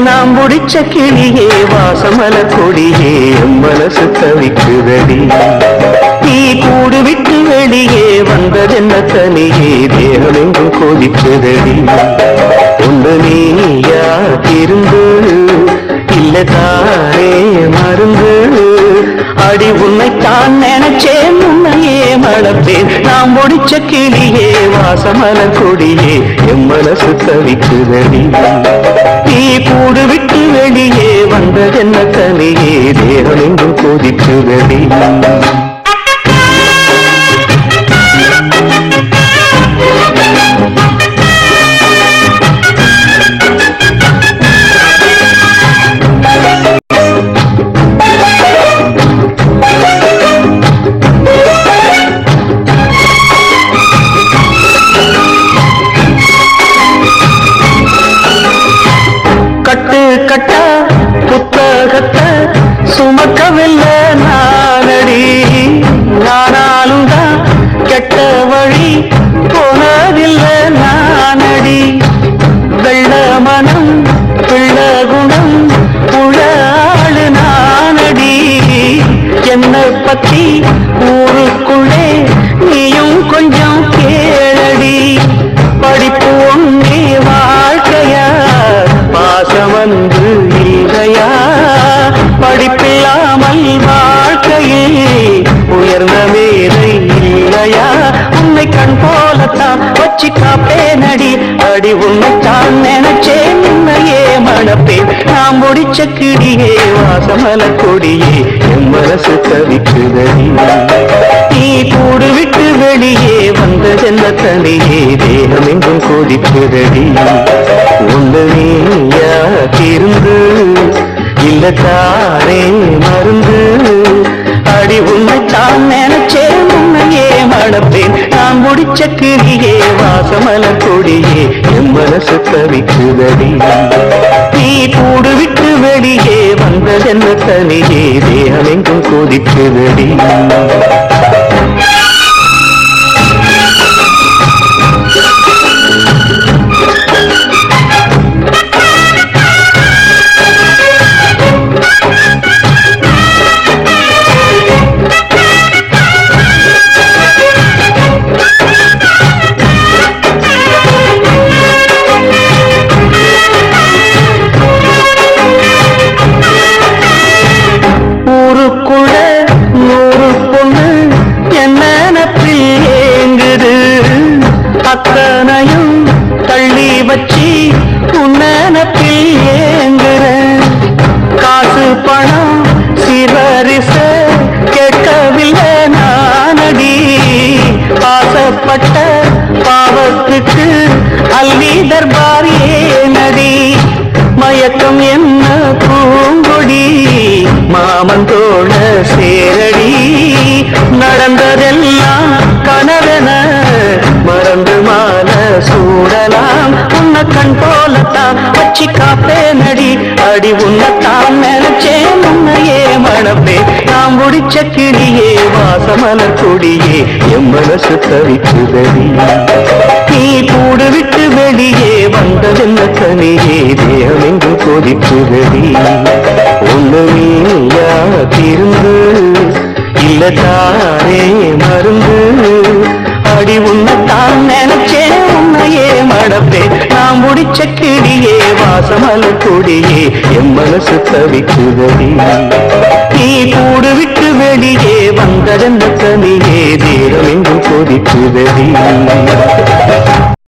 நாம் முடிச்ச கிளியே வாசமல கொடியே என் மனசு தவிக்குதடி நீ கூடு விட்டு வெளியே வந்ததென்ன தனியே தேகம் எங்கும் கொதிக்குதடி ஒன்று நீயா திருந்து இல்ல தாரே மருந்து அடி உன்னைத்தான் நினைச்சேன் உன்னையே மணப்பேன் நாம் முடிச்ச கிளியே வாசமல கொடியே என் மனசு தவிக்குதடி நீ கூடு விட்டு வெளியே வந்ததென்ன தனியே தேகம் எங்கும் கொதிக்குதடி கட்டு கட்டா புத்தகத்தை சுமக்கவில்லை நானடி நானாலும் தான் கெட்ட வழி போனதில்லை நானடி வெள்ள மனம் பிள்ள குணம் புழ ஆளு நானடி என்னை பத்தி ஊருக்குள்ளே நீயும் கொஞ்சம் கேளடி படிப்பு ஒன்னே வாழ்க்கையா பாசம் வந்து இல்லையா படிப்பில்லாமல் வாழ்க்கையில் உயர்ந்த மேதை இல்லையா உன்னை கண் போலத்தான் வச்சு காப்பேனடி அடி உன்னைத்தான் நினைச்சேன் உன்னையே மணப்பேன் நாம் முடிச்ச கிடியே வாசமல கொடியே என் மனசு தவிக்குதடி நீ கூடு விட்டு வெளியே வந்ததென்ன தனியே தேகம் எங்கும் கொதிக்குதடி உண்டு நீயா திருந்து இல்ல தாரே மருந்து அடி உன்னைத்தான் நினைச்சேன் உன்னையே மணப்பேன் நான் முடிச்ச கிளியே வாசமல கொடியே என் மனசு தவிக்குதடி நீ கூடு விட்டு வெளியே வந்ததென்ன தனியே தேகம் எங்கும் கொதிக்குதடி ஊருக்குள்ள நூறு பொண்ணு என்ன நினப்பில் ஏங்குது அத்தனையும் தள்ளி வச்சு உன்னப்பில் ஏங்குற காசு பணம் சிவரிச கேட்கவில்லை நானடி ஆசைப்பட்ட பாவத்துக்கு அள்ளி தர்பார் ஏனடி மயக்கம் என்ன பூங்கொடி மாமன் தோழ சேரடி நடந்ததெல்லாம் கனவென மறந்து மால சூடலாம் உன்னை கண் போலத்தான் வச்சு காப்பே நடி அடி உன்னைத்தான் நினைச்சேன் உன்னையே மணப்பே நாம் முடிச்ச கிளியே வாசமலர் கொடியே என் மனசு தவிக்குதடி நீ கூடு விட்டு வெளியே வந்ததென்ன தனியே தேகம் எங்கும் கொதிக்குதடி ஒண்ணு நீயா திருந்து இல்ல தாரே மருந்து அடி உன்னைத்தான் நினைச்சேன் உன்னையே மடப்பே நான் முடிச்ச கிளியே வாசமல கொடியே என் மனசு தவிக்குதடி நீ கூடு விட்டு வெளியே வந்ததென்ன தனியே தேகம் எங்கும் கொதிக்குதடி